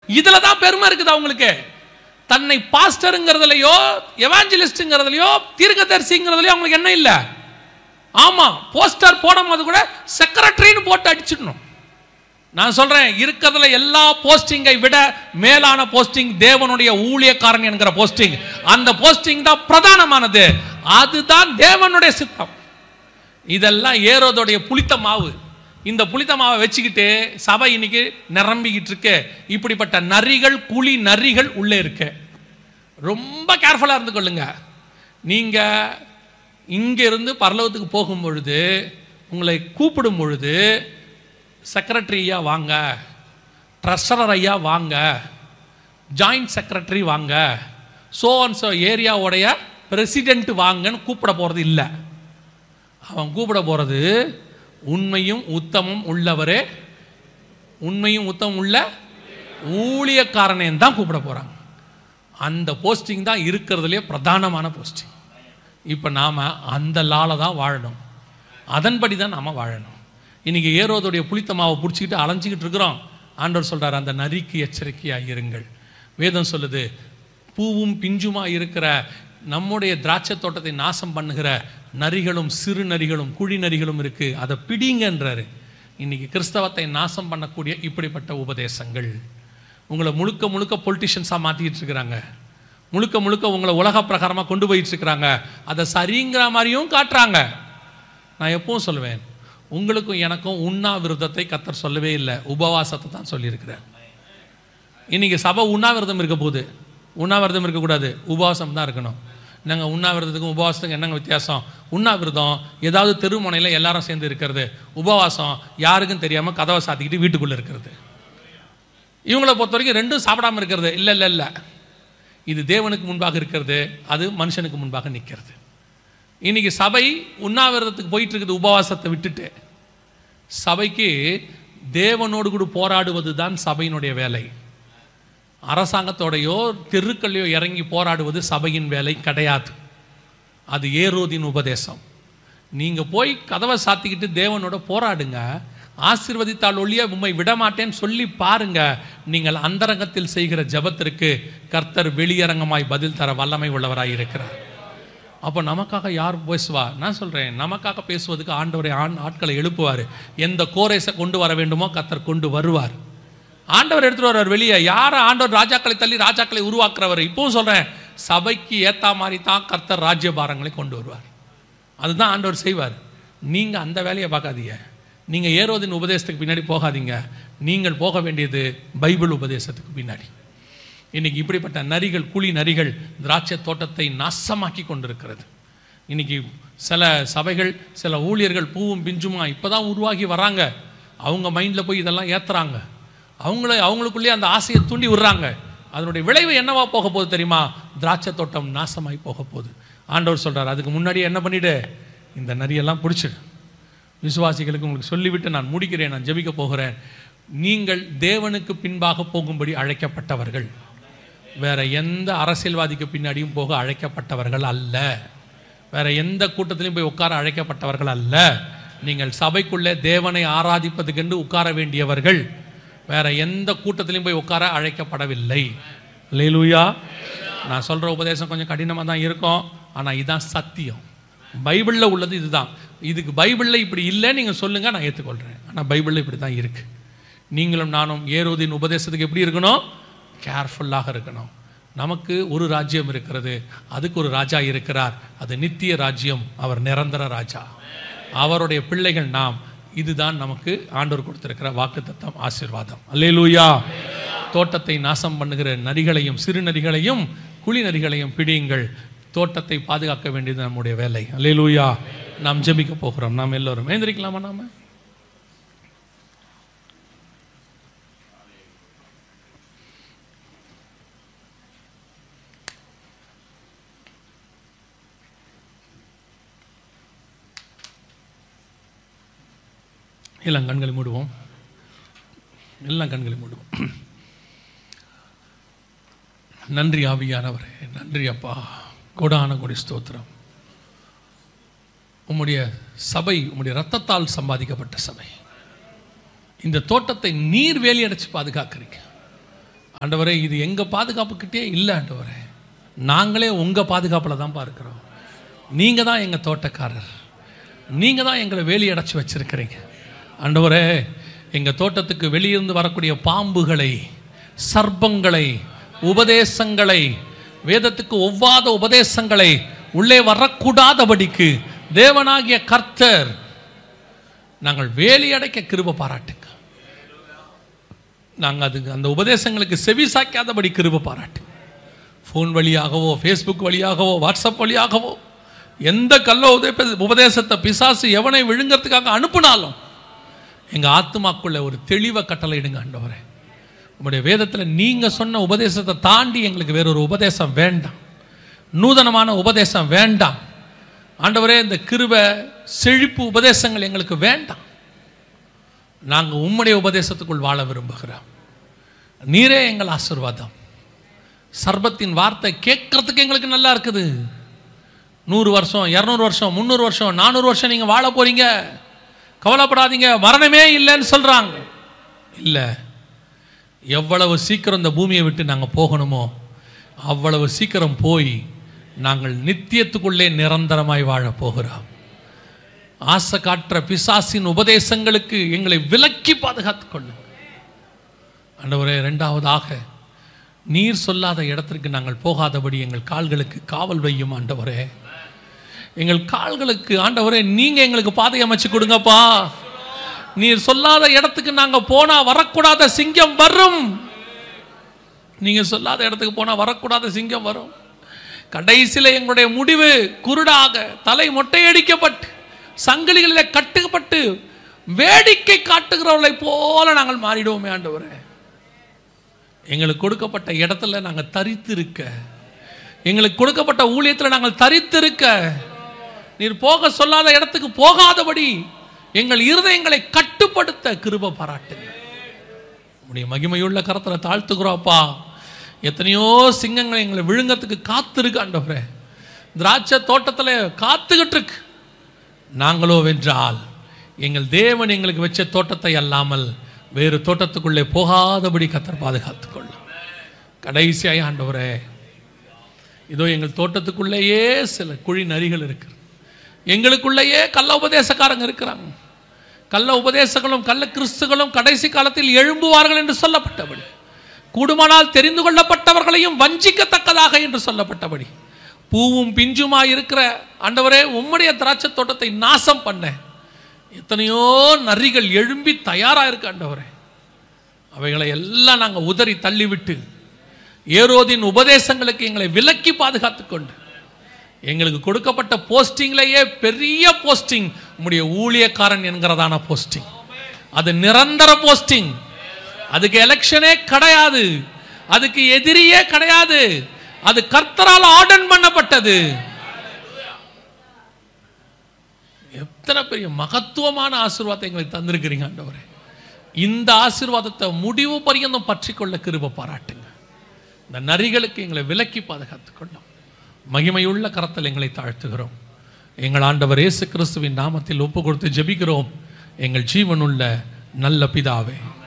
இதுல தான் பெருமை இருக்குது அவங்களுக்கு தன்னை பாஸ்டருங்கிறதுலையோ எவாஞ்சலிஸ்ட்ங்கிறதுலையோ தீர்க்கதரிசிங்கிறதுலையோ அவங்களுக்கு என்ன இல்லை ஆமா போஸ்டர் போடும்போது கூட செக்ரட்டரின்னு போட்டு அடிச்சிடணும் நான் சொல்றேன் இருக்கிறதுல எல்லா போஸ்டிங்கை விட மேலான போஸ்டிங் தேவனுடைய ஊழியக்காரன் என்கிற போஸ்டிங் அந்த போஸ்டிங் தான் பிரதானமானது அதுதான் தேவனுடைய சித்தம் இதெல்லாம் ஏரோதுடைய புளித்த மாவு இந்த புளித்த மாவை வச்சுக்கிட்டு சபை இன்னைக்கு நிரம்பிக்கிட்டு இருக்கு இப்படிப்பட்ட நரிகள் குழி நரிகள் உள்ளே இருக்கு ரொம்ப கேர்ஃபுல்லாக இருந்து கொள்ளுங்க நீங்க இங்க இருந்து பரலோகத்துக்கு போகும் பொழுது உங்களை கூப்பிடும் பொழுது செக்ரட்டரி ஐயா வாங்க ட்ரெஷரர் ஐயா வாங்க ஜாயிண்ட் செக்ரட்டரி வாங்க சோ அண்ட் சோ ஏரியாவுடைய பிரசிடென்ட் வாங்கன்னு கூப்பிட போகிறது இல்லை அவன் கூப்பிட போகிறது உண்மையும் உத்தமும் உள்ளவரே உண்மையும் உத்தமும் உள்ள ஊழியக்காரனையும் தான் கூப்பிட போகிறாங்க அந்த போஸ்டிங் தான் இருக்கிறதுலே பிரதானமான போஸ்டிங் இப்போ நாம் அந்த லால தான் வாழணும் அதன்படி தான் நாம் வாழணும் இன்னைக்கு ஏரோதுடைய புளித்த மாவை பிடிச்சிக்கிட்டு அலைஞ்சிக்கிட்டு இருக்கிறோம் ஆண்டவர் சொல்றார் அந்த நரிக்கு எச்சரிக்கையாக இருங்கள் வேதம் சொல்லுது பூவும் பிஞ்சுமா இருக்கிற நம்முடைய திராட்சை தோட்டத்தை நாசம் பண்ணுகிற நரிகளும் சிறு நரிகளும் குழி நரிகளும் இருக்கு அதை பிடிங்கன்றாரு இன்னைக்கு கிறிஸ்தவத்தை நாசம் பண்ணக்கூடிய இப்படிப்பட்ட உபதேசங்கள் உங்களை முழுக்க முழுக்க பொலிட்டிஷியன்ஸாக மாற்றிக்கிட்டு இருக்கிறாங்க முழுக்க முழுக்க உங்களை உலக பிரகாரமாக கொண்டு போயிட்டு இருக்கிறாங்க அதை சரிங்கிற மாதிரியும் காட்டுறாங்க நான் எப்பவும் சொல்லுவேன் உங்களுக்கும் எனக்கும் உண்ணாவிரதத்தை கத்தர் சொல்லவே இல்லை உபவாசத்தை தான் சொல்லியிருக்கிறார் இன்னைக்கு சபை உண்ணாவிரதம் இருக்க போகுது உண்ணாவிரதம் இருக்கக்கூடாது உபவாசம் தான் இருக்கணும் நாங்கள் உண்ணாவிரதத்துக்கும் உபவாசத்துக்கும் என்னங்க வித்தியாசம் உண்ணாவிரதம் ஏதாவது தெருமுனையில் எல்லாரும் சேர்ந்து இருக்கிறது உபவாசம் யாருக்கும் தெரியாமல் கதவை சாத்திக்கிட்டு வீட்டுக்குள்ளே இருக்கிறது இவங்களை பொறுத்த வரைக்கும் ரெண்டும் சாப்பிடாம இருக்கிறது இல்லை இல்லை இல்லை இது தேவனுக்கு முன்பாக இருக்கிறது அது மனுஷனுக்கு முன்பாக நிற்கிறது இன்னைக்கு சபை உண்ணாவிரதத்துக்கு போயிட்டு இருக்குது உபவாசத்தை விட்டுட்டு சபைக்கு தேவனோடு கூட போராடுவது தான் சபையினுடைய வேலை அரசாங்கத்தோடையோ தெருக்கள்லையோ இறங்கி போராடுவது சபையின் வேலை கிடையாது அது ஏரோதின் உபதேசம் நீங்க போய் கதவை சாத்திக்கிட்டு தேவனோட போராடுங்க ஆசீர்வதித்தால் ஒழிய உம்மை விடமாட்டேன்னு சொல்லி பாருங்க நீங்கள் அந்தரங்கத்தில் செய்கிற ஜெபத்திற்கு கர்த்தர் வெளியரங்கமாய் பதில் தர வல்லமை உள்ளவராய் இருக்கிறார் அப்போ நமக்காக யார் பேசுவா நான் சொல்கிறேன் நமக்காக பேசுவதுக்கு ஆண்டவரை ஆண் ஆட்களை எழுப்புவார் எந்த கோரேஸை கொண்டு வர வேண்டுமோ கர்த்தர் கொண்டு வருவார் ஆண்டவர் எடுத்துட்டு வருவார் வெளியே யார் ஆண்டவர் ராஜாக்களை தள்ளி ராஜாக்களை உருவாக்குறவர் இப்பவும் சொல்கிறேன் சபைக்கு ஏத்தா மாதிரி தான் கர்த்தர் ராஜ்யபாரங்களை கொண்டு வருவார் அதுதான் ஆண்டவர் செய்வார் நீங்கள் அந்த வேலையை பார்க்காதீங்க நீங்கள் ஏரோதின் உபதேசத்துக்கு பின்னாடி போகாதீங்க நீங்கள் போக வேண்டியது பைபிள் உபதேசத்துக்கு பின்னாடி இன்னைக்கு இப்படிப்பட்ட நரிகள் குழி நரிகள் திராட்சை தோட்டத்தை நாசமாக்கி கொண்டிருக்கிறது இன்னைக்கு சில சபைகள் சில ஊழியர்கள் பூவும் பிஞ்சுமா இப்பதான் உருவாகி வராங்க அவங்க மைண்டில் போய் இதெல்லாம் ஏத்துறாங்க அவங்கள அவங்களுக்குள்ளேயே அந்த ஆசையை தூண்டி விடுறாங்க அதனுடைய விளைவு என்னவா போக போகுது தெரியுமா திராட்சை தோட்டம் நாசமாய் போக போகுது ஆண்டவர் சொல்றார் அதுக்கு முன்னாடியே என்ன பண்ணிடு இந்த நரியெல்லாம் பிடிச்சிடு விசுவாசிகளுக்கு உங்களுக்கு சொல்லிவிட்டு நான் முடிக்கிறேன் நான் ஜெபிக்க போகிறேன் நீங்கள் தேவனுக்கு பின்பாக போகும்படி அழைக்கப்பட்டவர்கள் வேற எந்த அரசியல்வாதிக்கு பின்னாடியும் போக அழைக்கப்பட்டவர்கள் அல்ல வேற எந்த கூட்டத்திலையும் போய் உட்கார அழைக்கப்பட்டவர்கள் அல்ல நீங்கள் சபைக்குள்ளே தேவனை ஆராதிப்பதுக்கென்று உட்கார வேண்டியவர்கள் வேற எந்த கூட்டத்திலையும் போய் உட்கார அழைக்கப்படவில்லை லேலூயா நான் சொல்ற உபதேசம் கொஞ்சம் கடினமாக தான் இருக்கும் ஆனால் இதுதான் சத்தியம் பைபிளில் உள்ளது இதுதான் இதுக்கு பைபிளில் இப்படி இல்லை நீங்கள் சொல்லுங்க நான் ஏற்றுக்கொள்கிறேன் ஆனால் பைபிளில் இப்படி தான் இருக்கு நீங்களும் நானும் ஏரோதின் உபதேசத்துக்கு எப்படி இருக்கணும் கேர்ஃபுல்லாக இருக்கணும் நமக்கு ஒரு ராஜ்யம் இருக்கிறது அதுக்கு ஒரு ராஜா இருக்கிறார் அது நித்திய ராஜ்யம் அவர் நிரந்தர ராஜா அவருடைய பிள்ளைகள் நாம் இதுதான் நமக்கு ஆண்டவர் கொடுத்திருக்கிற வாக்குத்தத்தம் ஆசீர்வாதம் அல்லேலூயா தோட்டத்தை நாசம் பண்ணுகிற நரிகளையும் சிறு நரிகளையும் குழி நரிகளையும் பிடியுங்கள் தோட்டத்தை பாதுகாக்க வேண்டியது நம்முடைய வேலை அல்லேலூயா நாம் ஜெபிக்க போகிறோம் நாம் எல்லோரும் எழுந்திரிக்கலாமா நாம எல்லாம் கண்களை மூடுவோம் எல்லாம் கண்களை மூடுவோம் நன்றி ஆவியானவரே நன்றி அப்பா கோடான கொடி ஸ்தோத்திரம் உம்முடைய சபை உம்முடைய ரத்தத்தால் சம்பாதிக்கப்பட்ட சபை இந்த தோட்டத்தை நீர் வேலி அடைச்சு பாதுகாக்கிறீங்க ஆண்டவரே இது எங்க பாதுகாப்புக்கிட்டே இல்லை ஆண்டவரே நாங்களே உங்க பாதுகாப்பில் தான் பார்க்கிறோம் நீங்க தான் எங்க தோட்டக்காரர் நீங்க தான் எங்களை வேலி அடைச்சி வச்சிருக்கிறீங்க ஆண்டவரே எங்க தோட்டத்துக்கு வெளியிருந்து வரக்கூடிய பாம்புகளை சர்ப்பங்களை உபதேசங்களை வேதத்துக்கு ஒவ்வாத உபதேசங்களை உள்ளே வரக்கூடாதபடிக்கு தேவனாகிய கர்த்தர் நாங்கள் வேலி அடைக்க கிருப பாராட்டுங்க நாங்கள் அதுக்கு அந்த உபதேசங்களுக்கு செவி சாய்க்காதபடி கிருப பாராட்டு ஃபோன் வழியாகவோ ஃபேஸ்புக் வழியாகவோ வாட்ஸ்அப் வழியாகவோ எந்த கல்ல உதய உபதேசத்தை பிசாசு எவனை விழுங்கிறதுக்காக அனுப்புனாலும் எங்கள் ஆத்மாக்குள்ள ஒரு தெளிவை கட்டளையிடுங்க ஆண்டவரே உங்களுடைய வேதத்தில் நீங்கள் சொன்ன உபதேசத்தை தாண்டி எங்களுக்கு வேறொரு உபதேசம் வேண்டாம் நூதனமான உபதேசம் வேண்டாம் ஆண்டவரே இந்த கிருபை செழிப்பு உபதேசங்கள் எங்களுக்கு வேண்டாம் நாங்கள் உம்முடைய உபதேசத்துக்குள் வாழ விரும்புகிறோம் நீரே எங்கள் ஆசீர்வாதம் சர்பத்தின் வார்த்தை கேட்கறதுக்கு எங்களுக்கு நல்லா இருக்குது நூறு வருஷம் இரநூறு வருஷம் முந்நூறு வருஷம் நானூறு வருஷம் நீங்கள் வாழ போறீங்க கவலைப்படாதீங்க மரணமே இல்லைன்னு சொல்கிறாங்க இல்லை எவ்வளவு சீக்கிரம் இந்த பூமியை விட்டு நாங்கள் போகணுமோ அவ்வளவு சீக்கிரம் போய் நாங்கள் நித்தியத்துக்குள்ளே நிரந்தரமாய் வாழப் போகிறோம் ஆசை காட்டுற பிசாசின் உபதேசங்களுக்கு எங்களை விலக்கி பாதுகாத்துக் கொள்ளுங்க ஆண்டவரே இரண்டாவதாக நீர் சொல்லாத இடத்திற்கு நாங்கள் போகாதபடி எங்கள் கால்களுக்கு காவல் வையும் ஆண்டவரே எங்கள் கால்களுக்கு ஆண்டவரே நீங்க எங்களுக்கு பாதை அமைச்சு கொடுங்கப்பா நீர் சொல்லாத இடத்துக்கு நாங்க போனா வரக்கூடாத சிங்கம் வரும் நீங்க சொல்லாத இடத்துக்கு போனா வரக்கூடாத சிங்கம் வரும் கடைசியில் எங்களுடைய முடிவு குருடாக தலை மொட்டையடிக்கப்பட்டு சங்கிலிகளில் கட்டுப்பட்டு வேடிக்கை காட்டுகிறவர்களை போல நாங்கள் மாறிடுவோமே ஆண்டவரே எங்களுக்கு கொடுக்கப்பட்ட இடத்துல நாங்கள் தரித்திருக்க எங்களுக்கு கொடுக்கப்பட்ட ஊழியத்தில் நாங்கள் தரித்திருக்க நீர் போக சொல்லாத இடத்துக்கு போகாதபடி எங்கள் இருதயங்களை கட்டுப்படுத்த கிருப பாராட்டுங்க உடைய மகிமையுள்ள கரத்தில் தாழ்த்துக்கிறோப்பா எத்தனையோ சிங்கங்கள் எங்களை விழுங்கத்துக்கு காத்திருக்கு ஆண்டவரே திராட்சை தோட்டத்தில் காத்துக்கிட்டு இருக்கு நாங்களோ வென்றால் எங்கள் தேவன் எங்களுக்கு வச்ச தோட்டத்தை அல்லாமல் வேறு தோட்டத்துக்குள்ளே போகாதபடி கத்தர் பாதுகாத்துக் கொள்ளும் கடைசியாய் ஆண்டவரே இதோ எங்கள் தோட்டத்துக்குள்ளேயே சில குழி நரிகள் இருக்கு எங்களுக்குள்ளேயே கள்ள உபதேசக்காரங்க இருக்கிறாங்க கள்ள உபதேசங்களும் கள்ள கிறிஸ்துகளும் கடைசி காலத்தில் எழும்புவார்கள் என்று சொல்லப்பட்டபடி கூடுமானால் தெரிந்து கொள்ளப்பட்டவர்களையும் வஞ்சிக்கத்தக்கதாக என்று சொல்லப்பட்டபடி பூவும் பிஞ்சுமாய் இருக்கிற ஆண்டவரே உம்முடைய திராட்சை தோட்டத்தை நாசம் பண்ண எத்தனையோ நரிகள் எழும்பி தயாரா இருக்கு ஆண்டவரே அவைகளை எல்லாம் நாங்கள் உதறி தள்ளிவிட்டு ஏரோதின் உபதேசங்களுக்கு எங்களை விலக்கி பாதுகாத்துக் கொண்டு எங்களுக்கு கொடுக்கப்பட்ட போஸ்டிங்லேயே பெரிய போஸ்டிங் உம்முடைய ஊழியக்காரன் என்கிறதான போஸ்டிங் அது நிரந்தர போஸ்டிங் அதுக்கு எலெக்ஷனே கிடையாது அதுக்கு எதிரியே கிடையாது அது கர்த்தரால் ஆர்டன் பண்ணப்பட்டது எத்தனை பெரிய மகத்துவமான ஆசீர்வாதத்தை எங்களுக்கு தந்திருக்கிறீங்க ஆண்டவரே இந்த ஆசீர்வாதத்தை முடிவு பரியந்தம் பற்றி கொள்ள கிருப பாராட்டுங்க இந்த நரிகளுக்கு எங்களை விலக்கி பாதுகாத்துக் கொள்ளும் மகிமையுள்ள கரத்தில் எங்களை தாழ்த்துகிறோம் எங்கள் ஆண்டவர் இயேசு கிறிஸ்துவின் நாமத்தில் ஒப்பு கொடுத்து ஜெபிக்கிறோம் எங்கள் ஜீவனுள்ள நல்ல பிதாவே